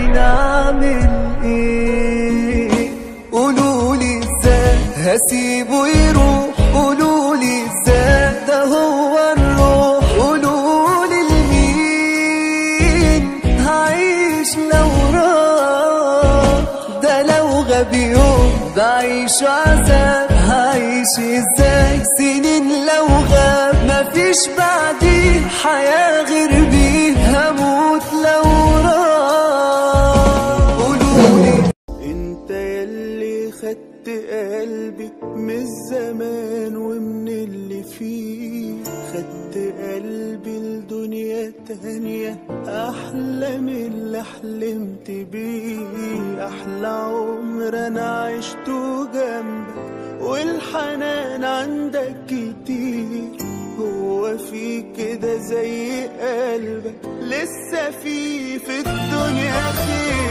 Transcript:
نعمل ايه قولولي ازاي هسيبه يروح قولولي ازاي ده هو الروح قولولي لمين هعيش لو راح ده لو غاب يوم بعيش عذاب هعيش ازاي سنين لو غاب مفيش بعدي حياة غير بيه هموت لو راح قولولي انت يلي خدت قلبي من الزمان ومن اللي فيه خدت قلبي لدنيا تانية احلى من اللي حلمت بيه احلى عمر انا عشته جنبك والحنان عندك كتير هو في كده زي قلبك لسه في في الدنيا خير